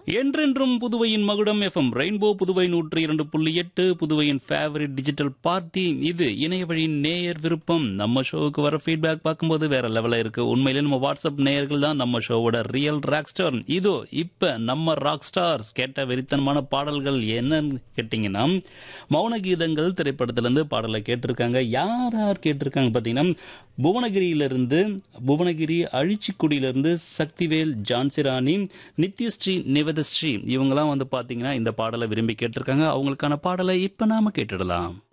என்றென்றும் புதுவையின் மகுடம் எஃப்எம் ரெயின்போ புதுவை நூற்றி இரண்டு புள்ளி எட்டு புதுவையின் ஃபேவரட் டிஜிட்டல் பார்ட்டி இது இணைய வழி நேயர் விருப்பம் நம்ம ஷோவுக்கு வர ஃபீட்பேக் பார்க்கும்போது வேற லெவலில் இருக்கு உண்மையிலே நம்ம வாட்ஸ்அப் நேயர்கள் தான் நம்ம ஷோவோட ரியல் ராக் ஸ்டார் இதோ இப்ப நம்ம ராக் ஸ்டார்ஸ் கேட்ட வெறித்தனமான பாடல்கள் என்னன்னு கேட்டீங்கன்னா மௌன கீதங்கள் திரைப்படத்திலிருந்து பாடலை கேட்டிருக்காங்க யார் யார் கேட்டிருக்காங்க பார்த்தீங்கன்னா புவனகிரியிலிருந்து புவனகிரி அழிச்சிக்குடியிலிருந்து சக்திவேல் ஜான்சிராணி நித்யஸ்ரீ நிவதஸ்ரீ இவங்கெல்லாம் வந்து பார்த்தீங்கன்னா இந்த பாடலை விரும்பி கேட்டிருக்காங்க அவங்களுக்கான பாடலை இப்போ நாம கேட்டுடலாம்